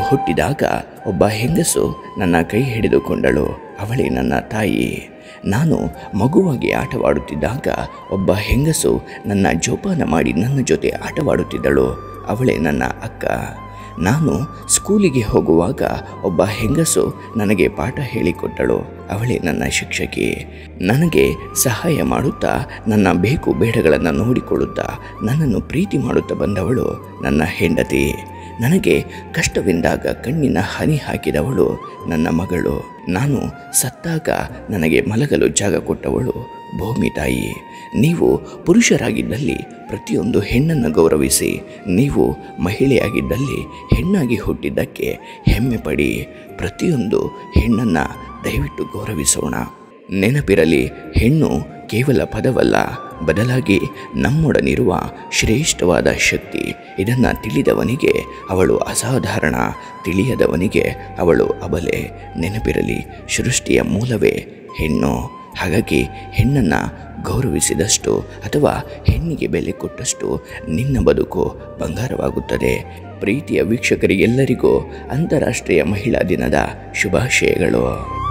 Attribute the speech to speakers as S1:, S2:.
S1: ಹುಟ್ಟಿದಾಗ ಒಬ್ಬ ಹೆಂಗಸು ನನ್ನ ಕೈ ಹಿಡಿದುಕೊಂಡಳು ಅವಳೇ ನನ್ನ ತಾಯಿ ನಾನು ಮಗುವಾಗಿ ಆಟವಾಡುತ್ತಿದ್ದಾಗ ಒಬ್ಬ ಹೆಂಗಸು ನನ್ನ ಜೋಪಾನ ಮಾಡಿ ನನ್ನ ಜೊತೆ ಆಟವಾಡುತ್ತಿದ್ದಳು ಅವಳೇ ನನ್ನ ಅಕ್ಕ ನಾನು ಸ್ಕೂಲಿಗೆ ಹೋಗುವಾಗ ಒಬ್ಬ ಹೆಂಗಸು ನನಗೆ ಪಾಠ ಹೇಳಿಕೊಟ್ಟಳು ಅವಳೇ ನನ್ನ ಶಿಕ್ಷಕಿ ನನಗೆ ಸಹಾಯ ಮಾಡುತ್ತಾ ನನ್ನ ಬೇಕು ಬೇಡಗಳನ್ನು ನೋಡಿಕೊಳ್ಳುತ್ತಾ ನನ್ನನ್ನು ಪ್ರೀತಿ ಮಾಡುತ್ತಾ ಬಂದವಳು ನನ್ನ ಹೆಂಡತಿ ನನಗೆ ಕಷ್ಟವೆಂದಾಗ ಕಣ್ಣಿನ ಹನಿ ಹಾಕಿದವಳು ನನ್ನ ಮಗಳು ನಾನು ಸತ್ತಾಗ ನನಗೆ ಮಲಗಲು ಜಾಗ ಕೊಟ್ಟವಳು ಭೂಮಿ ತಾಯಿ ನೀವು ಪುರುಷರಾಗಿದ್ದಲ್ಲಿ ಪ್ರತಿಯೊಂದು ಹೆಣ್ಣನ್ನು ಗೌರವಿಸಿ ನೀವು ಮಹಿಳೆಯಾಗಿದ್ದಲ್ಲಿ ಹೆಣ್ಣಾಗಿ ಹುಟ್ಟಿದ್ದಕ್ಕೆ ಹೆಮ್ಮೆ ಪಡಿ ಪ್ರತಿಯೊಂದು ಹೆಣ್ಣನ್ನು ದಯವಿಟ್ಟು ಗೌರವಿಸೋಣ ನೆನಪಿರಲಿ ಹೆಣ್ಣು ಕೇವಲ ಪದವಲ್ಲ ಬದಲಾಗಿ ನಮ್ಮೊಡನಿರುವ ಶ್ರೇಷ್ಠವಾದ ಶಕ್ತಿ ಇದನ್ನು ತಿಳಿದವನಿಗೆ ಅವಳು ಅಸಾಧಾರಣ ತಿಳಿಯದವನಿಗೆ ಅವಳು ಅಬಲೆ ನೆನಪಿರಲಿ ಸೃಷ್ಟಿಯ ಮೂಲವೇ ಹೆಣ್ಣು ಹಾಗಾಗಿ ಹೆಣ್ಣನ್ನು ಗೌರವಿಸಿದಷ್ಟು ಅಥವಾ ಹೆಣ್ಣಿಗೆ ಬೆಲೆ ಕೊಟ್ಟಷ್ಟು ನಿನ್ನ ಬದುಕು ಬಂಗಾರವಾಗುತ್ತದೆ ಪ್ರೀತಿಯ ವೀಕ್ಷಕರಿಗೆಲ್ಲರಿಗೂ ಅಂತಾರಾಷ್ಟ್ರೀಯ ಮಹಿಳಾ ದಿನದ ಶುಭಾಶಯಗಳು